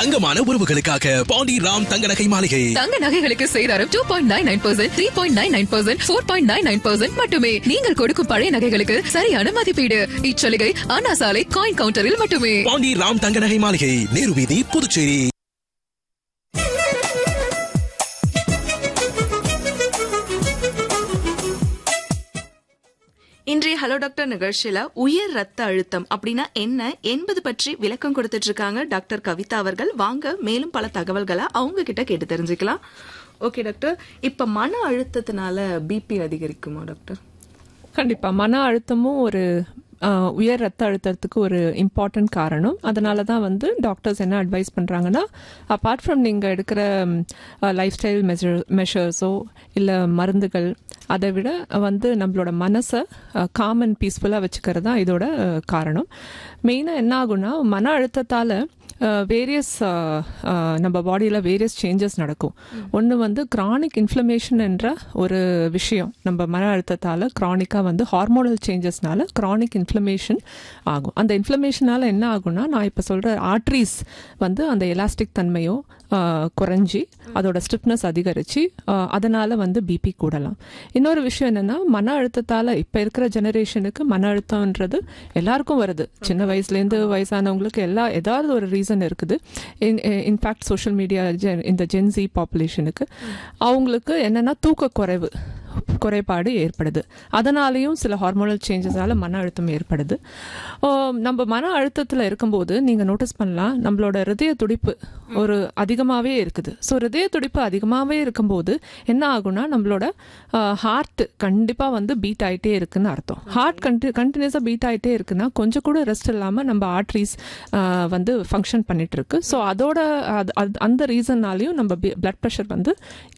தங்கமான உறவுகளுக்காக பாண்டி ராம் தங்க நகை மாளிகை தங்க நகைகளுக்கு சேதாரம் two point nine nine percent three point nine nine percent four point nine nine percent மட்டுமே நீங்கள் கொடுக்கும் பழைய நகைகளுக்கு சரியான மதிப்பீடு இச்சலுகை அண்ணா சாலை காயின் கவுண்டரில் மட்டுமே பாண்டி ராம் தங்க நகை மாளிகை நேரு வீதி புதுச்சேரி இன்றைய ஹலோ டாக்டர் நிகழ்ச்சியில உயர் ரத்த அழுத்தம் அப்படின்னா என்ன என்பது பற்றி விளக்கம் கொடுத்துட்டு இருக்காங்க டாக்டர் கவிதா அவர்கள் வாங்க மேலும் பல தகவல்களை அவங்க கிட்ட கேட்டு தெரிஞ்சுக்கலாம் ஓகே டாக்டர் இப்ப மன அழுத்தத்தினால பிபி அதிகரிக்குமா டாக்டர் கண்டிப்பா மன அழுத்தமும் ஒரு ஆஹ், உயர் ரத்த அழுத்தத்துக்கு ஒரு இம்பார்ட்டன்ட் காரணம் அதனால தான் வந்து டாக்டர்ஸ் என்ன அட்வைஸ் பண்ணுறாங்கன்னா அப்பார்ட் ஃப்ரம் நீங்கள் எடுக்கிற லைஃப் ஸ்டைல் மெஷர் மெஷர்ஸோ இல்லை மருந்துகள் அதை விட வந்து நம்மளோட மனசை காம் அண்ட் பீஸ்ஃபுல்லாக வச்சுக்கிறது தான் இதோட அஹ், காரணம் மெயினாக என்ன ஆகும்னா மன அழுத்தத்தால் வேரியஸ் நம்ம பாடியில் வேரியஸ் சேஞ்சஸ் நடக்கும் ஒன்று வந்து கிரானிக் இன்ஃப்ளமேஷன் என்ற ஒரு விஷயம் நம்ம மன அழுத்தத்தால் க்ரானிக்காக வந்து ஹார்மோனல் சேஞ்சஸ்னால கிரானிக் இன்ஃப்ளமேஷன் ஆகும் அந்த இன்ஃப்ளமேஷனால் என்ன ஆகும்னா நான் இப்போ சொல்கிற ஆர்ட்ரிஸ் வந்து அந்த எலாஸ்டிக் தன்மையோ ஆஹ், குறைஞ்சி அதோட ஸ்டிஃப்னஸ் அதிகரித்து அதனால் வந்து பிபி கூடலாம் இன்னொரு விஷயம் என்னென்னா மன அழுத்தத்தால் இப்போ இருக்கிற ஜெனரேஷனுக்கு மன அழுத்தம்ன்றது எல்லாருக்கும் வருது சின்ன வயசுலேருந்து வயசானவங்களுக்கு எல்லா ஏதாவது ஒரு ரீசன் இருக்குது இன்ஃபேக்ட் சோஷியல் மீடியா இந்த ஜென்சி பாப்புலேஷனுக்கு அவங்களுக்கு என்னென்னா தூக்க குறைவு குறைபாடு ஏற்படுது அதனாலேயும் சில ஹார்மோனல் சேஞ்சஸால் மன அழுத்தம் ஏற்படுது ஆம், நம்ம மன அழுத்தத்தில் இருக்கும்போது நீங்கள் நோட்டீஸ் பண்ணலாம் நம்மளோட ஹிருதய துடிப்பு ஒரு அதிகமாகவே இருக்குது ஸோ ஹிருதய துடிப்பு அதிகமாகவே இருக்கும்போது என்ன ஆகும்னா நம்மளோட ஹார்ட் கண்டிப்பாக வந்து பீட் ஆகிட்டே இருக்குன்னு அர்த்தம் ஹார்ட் கண்டி கண்டினியூஸாக பீட் ஆகிட்டே இருக்குன்னா கொஞ்சம் கூட ரெஸ்ட் இல்லாமல் நம்ம ஆர்ட்ரிஸ் வந்து ஃபங்க்ஷன் பண்ணிட்டு இருக்கு ஸோ அதோட அது- அது- அந்த ரீசன்னாலையும் நம்ம பிளட் ப்ரெஷர் வந்து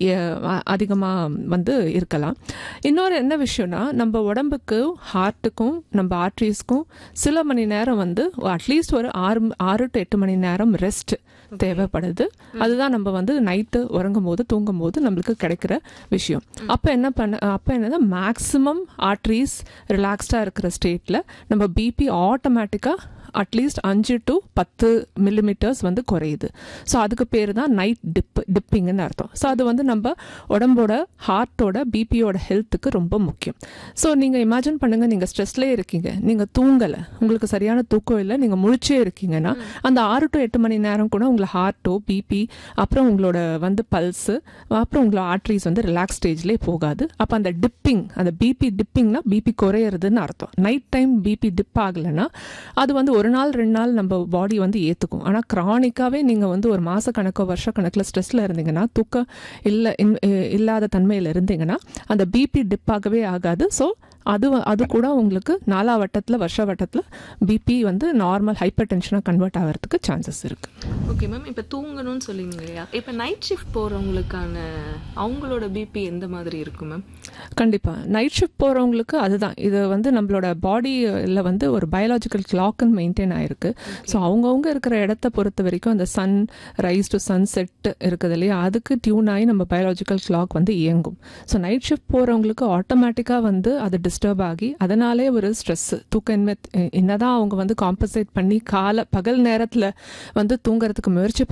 அதிகமாக வந்து இருக்கலாம் இன்னொரு என்ன விஷயம்னா நம்ம உடம்புக்கு ஹார்ட்டுக்கும் நம்ம ஆர்ட்ரிஸ்க்கும் சில மணி நேரம் வந்து அட்லீஸ்ட் ஒரு ஆறு ஆறு டு எட்டு மணி நேரம் ரெஸ்ட் தேவைப்படுது அதுதான் நம்ம வந்து நைட்டு உறங்கும் போது தூங்கும் போது நம்மளுக்கு கிடைக்கிற விஷயம் அப்போ என்ன பண்ண அப்போ என்னன்னா மேக்ஸிமம் ஆர்ட்ரிஸ் ரிலாக்ஸ்டாக இருக்கிற ஸ்டேட்டில் நம்ம பிபி ஆட்டோமேட்டிக்காக அட்லீஸ்ட் அஞ்சு டு பத்து மில்லிமீட்டர்ஸ் வந்து குறையுது ஸோ அதுக்கு பேர் தான் நைட் டிப் டிப்பிங்னு அர்த்தம் ஸோ அது வந்து நம்ம உடம்போட ஹார்ட்டோட பிபியோட ஹெல்த்துக்கு ரொம்ப முக்கியம் ஸோ நீங்கள் இமேஜின் பண்ணுங்கள் நீங்கள் ஸ்ட்ரெஸ்லேயே இருக்கீங்க நீங்கள் தூங்கலை உங்களுக்கு சரியான தூக்கம் இல்லை நீங்கள் முழிச்சே இருக்கீங்கன்னா அந்த ஆறு டு எட்டு மணி நேரம் கூட உங்களை ஹார்ட்டோ பிபி அப்புறம் உங்களோட வந்து பல்ஸு அப்புறம் உங்களோட ஆர்ட்ரிஸ் வந்து ரிலாக்ஸ் ஸ்டேஜ்லேயே போகாது அப்போ அந்த டிப்பிங் அந்த பிபி டிப்பிங்னா பிபி குறையிறதுன்னு அர்த்தம் நைட் டைம் பிபி டிப் ஆகலைன்னா அது வந்து ஒரு நாள் ரெண்டு நாள் நம்ம பாடி வந்து ஏற்றுக்கும் ஆனால் க்ரானிக்காகவே நீங்கள் வந்து ஒரு மாத கணக்கோ வருஷ கணக்கில் ஸ்ட்ரெஸ்ஸில் இருந்தீங்கன்னா தூக்கம் இல்லை இல்லாத தன்மையில் இருந்தீங்கன்னா அந்த பிபி டிப் ஆகவே ஆகாது ஸோ அது வ- அது கூட உங்களுக்கு நாலா வட்டத்தில் வருஷ வட்டத்தில் பிபி வந்து நார்மல் ஹைப்பர் டென்ஷனாக கன்வெர்ட் ஆகிறதுக்கு சான்சஸ் இருக்குது ஓகே மேம் இப்ப தூங்கணும்னு சொல்லிருந்தீங்க இல்லையா இப்ப நைட் ஷிஃப்ட் போறவங்களுக்கான அவங்களோட பிபி எந்த மாதிரி இருக்கும் மேம் கண்டிப்பாக நைட் ஷிஃப்ட் போகிறவங்களுக்கு அதுதான் இது வந்து நம்மளோட பாடியில் வந்து ஒரு பயாலாஜிக்கல் கிளாக்குன்னு மெயின்டைன் ஆயிருக்கு ஸோ அவங்கவுங்க இருக்கிற இடத்த பொறுத்த வரைக்கும் அந்த sunrise to sunset இருக்குது இல்லையா அதுக்கு டியூன் ஆகி நம்ம பயாலாஜிக்கல் கிளாக் வந்து இயங்கும் ஸோ நைட் ஷிஃப்ட் போகிறவங்களுக்கு ஆட்டோமேட்டிக்காக வந்து அது டிஸ்டர்ப் ஆகி அதனாலே ஒரு ஸ்ட்ரெஸ் தூக்கமின்மை என்னதான் அவங்க வந்து காம்பன்சேட் பண்ணி காலை பகல் நேரத்தில் வந்து தூங்குறதுக்கு முயற்சி